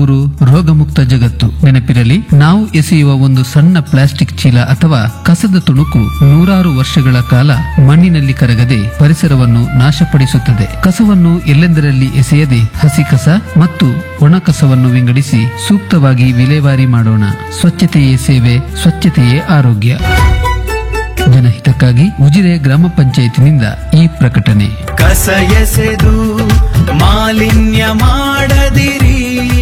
ಊರು ರೋಗಮುಕ್ತ ಜಗತ್ತು ನೆನಪಿರಲಿ ನಾವು ಎಸೆಯುವ ಒಂದು ಸಣ್ಣ ಪ್ಲಾಸ್ಟಿಕ್ ಚೀಲ ಅಥವಾ ಕಸದ ತುಣುಕು ನೂರಾರು ವರ್ಷಗಳ ಕಾಲ ಮಣ್ಣಿನಲ್ಲಿ ಕರಗದೆ ಪರಿಸರವನ್ನು ನಾಶಪಡಿಸುತ್ತದೆ ಕಸವನ್ನು ಎಲ್ಲೆಂದರಲ್ಲಿ ಎಸೆಯದೆ ಹಸಿ ಕಸ ಮತ್ತು ಒಣ ಕಸವನ್ನು ವಿಂಗಡಿಸಿ ಸೂಕ್ತವಾಗಿ ವಿಲೇವಾರಿ ಮಾಡೋಣ ಸ್ವಚ್ಛತೆಯೇ ಸೇವೆ ಸ್ವಚ್ಛತೆಯೇ ಆರೋಗ್ಯ ಜನಹಿತಕ್ಕಾಗಿ ಉಜಿರೆ ಗ್ರಾಮ ಪಂಚಾಯತಿನಿಂದ ಈ ಪ್ರಕಟಣೆ ಕಸ ಎಸೆದು ಮಾಲಿನ್ಯ ಮಾಡದಿರಿ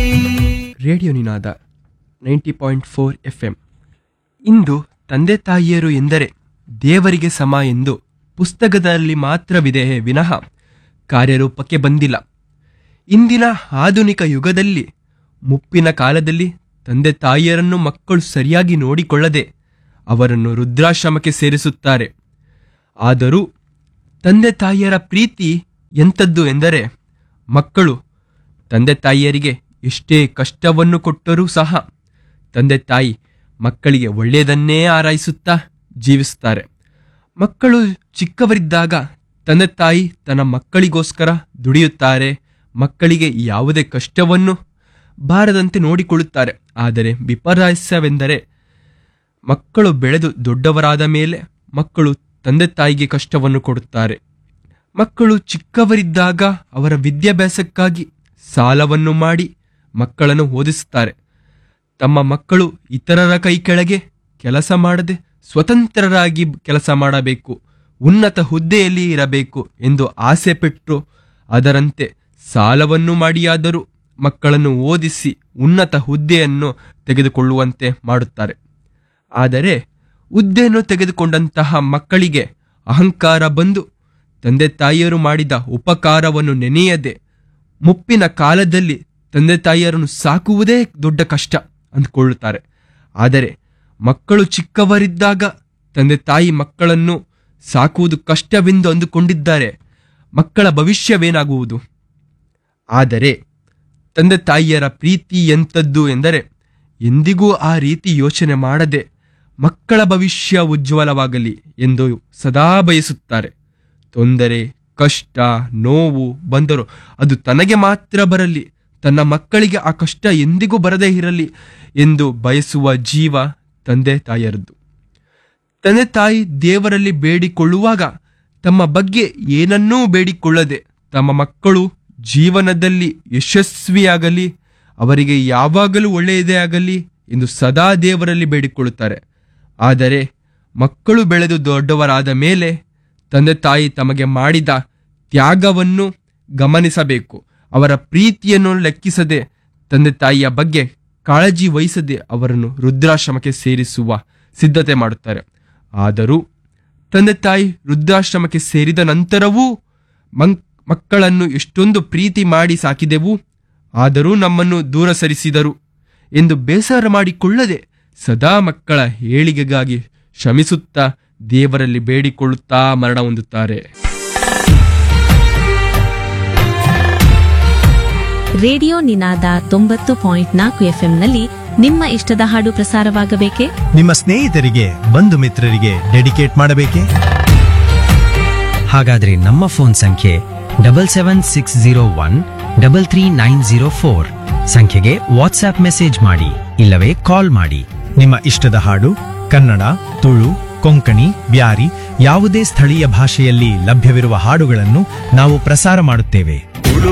radio Ninaada ninety point four F M ಇಂದು ತಂದೆ ತಾಯಿಯರು ಎಂದರೆ ದೇವರಿಗೆ ಸಮ ಎಂದು ಪುಸ್ತಕದಲ್ಲಿ ಮಾತ್ರವಿದೆ ವಿನಃ ಕಾರ್ಯರೂಪಕ್ಕೆ ಬಂದಿಲ್ಲ ಇಂದಿನ ಆಧುನಿಕ ಯುಗದಲ್ಲಿ ಮುಪ್ಪಿನ ಕಾಲದಲ್ಲಿ ತಂದೆ ತಾಯಿಯರನ್ನು ಮಕ್ಕಳು ಸರಿಯಾಗಿ ನೋಡಿಕೊಳ್ಳದೆ ಅವರನ್ನು ವೃದ್ಧಾಶ್ರಮಕ್ಕೆ ಸೇರಿಸುತ್ತಾರೆ ಆದರೂ ತಂದೆ ತಾಯಿಯರ ಪ್ರೀತಿ ಎಂಥದ್ದು ಎಂದರೆ ಮಕ್ಕಳು ತಂದೆ ತಾಯಿಯರಿಗೆ ಎಷ್ಟೇ ಕಷ್ಟವನ್ನು ಕೊಟ್ಟರೂ ಸಹ ತಂದೆ ತಾಯಿ ಮಕ್ಕಳಿಗೆ ಒಳ್ಳೆಯದನ್ನೇ ಆರೈಸುತ್ತಾ ಜೀವಿಸುತ್ತಾರೆ ಮಕ್ಕಳು ಚಿಕ್ಕವರಿದ್ದಾಗ ತಂದೆ ತಾಯಿ ತನ್ನ ಮಕ್ಕಳಿಗೋಸ್ಕರ ದುಡಿಯುತ್ತಾರೆ ಮಕ್ಕಳಿಗೆ ಯಾವುದೇ ಕಷ್ಟವನ್ನು ಬಾರದಂತೆ ನೋಡಿಕೊಳ್ಳುತ್ತಾರೆ ಆದರೆ ವಿಪರ್ಯಾಸವೆಂದರೆ ಮಕ್ಕಳು ಬೆಳೆದು ದೊಡ್ಡವರಾದ ಮೇಲೆ ಮಕ್ಕಳು ತಂದೆ ತಾಯಿಗೆ ಕಷ್ಟವನ್ನು ಕೊಡುತ್ತಾರೆ ಮಕ್ಕಳು ಚಿಕ್ಕವರಿದ್ದಾಗ ಅವರ ವಿದ್ಯಾಭ್ಯಾಸಕ್ಕಾಗಿ ಸಾಲವನ್ನು ಮಾಡಿ ಮಕ್ಕಳನ್ನು ಓದಿಸುತ್ತಾರೆ ತಮ್ಮ ಮಕ್ಕಳು ಇತರರ ಕೈ ಕೆಳಗೆ ಕೆಲಸ ಮಾಡದೆ ಸ್ವತಂತ್ರರಾಗಿ ಕೆಲಸ ಮಾಡಬೇಕು ಉನ್ನತ ಹುದ್ದೆಯಲ್ಲಿ ಇರಬೇಕು ಎಂದು ಆಸೆ ಪಟ್ಟು ಅದರಂತೆ ಸಾಲವನ್ನು ಮಾಡಿಯಾದರೂ ಮಕ್ಕಳನ್ನು ಓದಿಸಿ ಉನ್ನತ ಹುದ್ದೆಯನ್ನು ತೆಗೆದುಕೊಳ್ಳುವಂತೆ ಮಾಡುತ್ತಾರೆ ಆದರೆ ಹುದ್ದೆಯನ್ನು ತೆಗೆದುಕೊಂಡಂತಹ ಮಕ್ಕಳಿಗೆ ಅಹಂಕಾರ ಬಂದು ತಂದೆ ತಾಯಿಯರು ಮಾಡಿದ ಉಪಕಾರವನ್ನು ನೆನೆಯದೆ ಮುಪ್ಪಿನ ಕಾಲದಲ್ಲಿ ತಂದೆ ತಾಯಿಯರನ್ನು ಸಾಕುವುದೇ ದೊಡ್ಡ ಕಷ್ಟ ಅಂದ್ಕೊಳ್ಳುತ್ತಾರೆ ಆದರೆ ಮಕ್ಕಳು ಚಿಕ್ಕವರಿದ್ದಾಗ ತಂದೆ ತಾಯಿ ಮಕ್ಕಳನ್ನು ಸಾಕುವುದು ಕಷ್ಟವೆಂದು ಅಂದುಕೊಂಡಿದ್ದಾರೆ ಮಕ್ಕಳ ಭವಿಷ್ಯವೇನಾಗುವುದು ಆದರೆ ತಂದೆ ತಾಯಿಯರ ಪ್ರೀತಿ ಎಂಥದ್ದು ಎಂದರೆ ಎಂದಿಗೂ ಆ ರೀತಿ ಯೋಚನೆ ಮಾಡದೆ ಮಕ್ಕಳ ಭವಿಷ್ಯ ಉಜ್ವಲವಾಗಲಿ ಎಂದು ಸದಾ ಬಯಸುತ್ತಾರೆ ತೊಂದರೆ ಕಷ್ಟ ನೋವು ಬಂದರೂ ಅದು ತನಗೆ ಮಾತ್ರ ಬರಲಿ ತನ್ನ ಮಕ್ಕಳಿಗೆ ಆ ಕಷ್ಟ ಎಂದಿಗೂ ಬರದೇ ಇರಲಿ ಎಂದು ಬಯಸುವ ಜೀವ ತಂದೆ ತಾಯಿಯರದ್ದು ತಂದೆ ತಾಯಿ ದೇವರಲ್ಲಿ ಬೇಡಿಕೊಳ್ಳುವಾಗ ತಮ್ಮ ಬಗ್ಗೆ ಏನನ್ನೂ ಬೇಡಿಕೊಳ್ಳದೆ ತಮ್ಮ ಮಕ್ಕಳು ಜೀವನದಲ್ಲಿ ಯಶಸ್ವಿಯಾಗಲಿ ಅವರಿಗೆ ಯಾವಾಗಲೂ ಒಳ್ಳೆಯದೇ ಆಗಲಿ ಎಂದು ಸದಾ ದೇವರಲ್ಲಿ ಬೇಡಿಕೊಳ್ಳುತ್ತಾರೆ ಆದರೆ ಮಕ್ಕಳು ಬೆಳೆದು ದೊಡ್ಡವರಾದ ಮೇಲೆ ತಂದೆ ತಾಯಿ ತಮಗೆ ಮಾಡಿದ ತ್ಯಾಗವನ್ನು ಗಮನಿಸಬೇಕು ಅವರ ಪ್ರೀತಿಯನ್ನು ಲೆಕ್ಕಿಸದೆ ತಂದೆ ತಾಯಿಯ ಬಗ್ಗೆ ಕಾಳಜಿ ವಹಿಸದೆ ಅವರನ್ನು ವೃದ್ಧಾಶ್ರಮಕ್ಕೆ ಸೇರಿಸುವ ಸಿದ್ಧತೆ ಮಾಡುತ್ತಾರೆ ಆದರೂ ತಂದೆ ತಾಯಿ ವೃದ್ಧಾಶ್ರಮಕ್ಕೆ ಸೇರಿದ ನಂತರವೂ ಮಂಕ್ ಮಕ್ಕಳನ್ನು ಎಷ್ಟೊಂದು ಪ್ರೀತಿ ಮಾಡಿ ಸಾಕಿದೆವು ಆದರೂ ನಮ್ಮನ್ನು ದೂರ ಸರಿಸಿದರು ಎಂದು ಬೇಸರ ಮಾಡಿಕೊಳ್ಳದೆ ಸದಾ ಮಕ್ಕಳ ಏಳಿಗೆಗಾಗಿ ಶ್ರಮಿಸುತ್ತಾ ದೇವರಲ್ಲಿ ಬೇಡಿಕೊಳ್ಳುತ್ತಾ ಮರಣ ಹೊಂದುತ್ತಾರೆ ರೇಡಿಯೋ ನಿನಾದ ತೊಂಬತ್ತು ಪಾಯಿಂಟ್ ನಾಲ್ಕು ಎಫ್ಎಂನಲ್ಲಿ ನಿಮ್ಮ ಇಷ್ಟದ ಹಾಡು ಪ್ರಸಾರವಾಗಬೇಕೆ ನಿಮ್ಮ ಸ್ನೇಹಿತರಿಗೆ ಬಂಧು ಮಿತ್ರರಿಗೆ ಡೆಡಿಕೇಟ್ ಮಾಡಬೇಕೇ ಹಾಗಾದ್ರೆ ನಮ್ಮ ಫೋನ್ ಸಂಖ್ಯೆ double seven six zero one double three nine zero four ಸಂಖ್ಯೆಗೆ ವಾಟ್ಸ್ಆಪ್ ಮೆಸೇಜ್ ಮಾಡಿ ಇಲ್ಲವೇ ಕಾಲ್ ಮಾಡಿ ನಿಮ್ಮ ಇಷ್ಟದ ಹಾಡು ಕನ್ನಡ ತುಳು ಕೊಂಕಣಿ ಬ್ಯಾರಿ ಯಾವುದೇ ಸ್ಥಳೀಯ ಭಾಷೆಯಲ್ಲಿ ಲಭ್ಯವಿರುವ ಹಾಡುಗಳನ್ನು ನಾವು ಪ್ರಸಾರ ಮಾಡುತ್ತೇವೆ